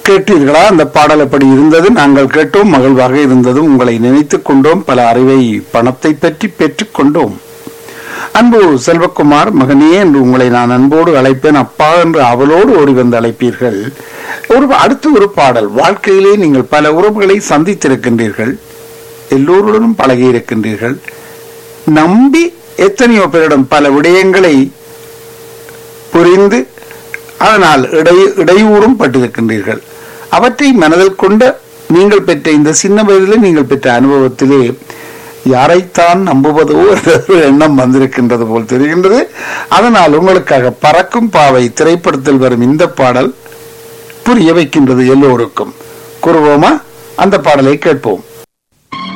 கேட்டீர்களா அந்த பாடல் எப்படி இருந்தது நாங்கள் கேட்டோம் மகிழ்வாக இருந்தது உங்களை நினைத்துக் கொண்டோம் பல அறிவை பணத்தை பற்றி பெற்றுக் கொண்டோம் அன்பு செல்வகுமார் மகனே என்று உங்களை நான் அன்போடு அழைப்பேன் அப்பா என்று அவளோடு ஓடி வந்து அழைப்பீர்கள் ஒரு அடுத்து ஒரு பாடல் வாழ்க்கையிலே நீங்கள் பல உறவுகளை சந்தித்திருக்கின்றீர்கள் எல்லோருடனும் பழகி இருக்கின்றீர்கள் நம்பி எத்தனையோ பேரிடம் பல விடயங்களை புரிந்து அதனால் இடை இடையூறும் பட்டிருக்கின்றீர்கள் அவற்றை மனதில் கொண்ட நீங்கள் பெற்ற இந்த சின்ன வயதிலே நீங்கள் பெற்ற அனுபவத்திலே யாரைத்தான் நம்புவதோ என்ற ஒரு எண்ணம் வந்திருக்கின்றது போல் தெரிகின்றது அதனால் உங்களுக்காக பறக்கும் பாவை திரைப்படத்தில் வரும் இந்த பாடல் புரிய வைக்கின்றது எல்லோருக்கும் கூறுவோமா அந்த பாடலை கேட்போம்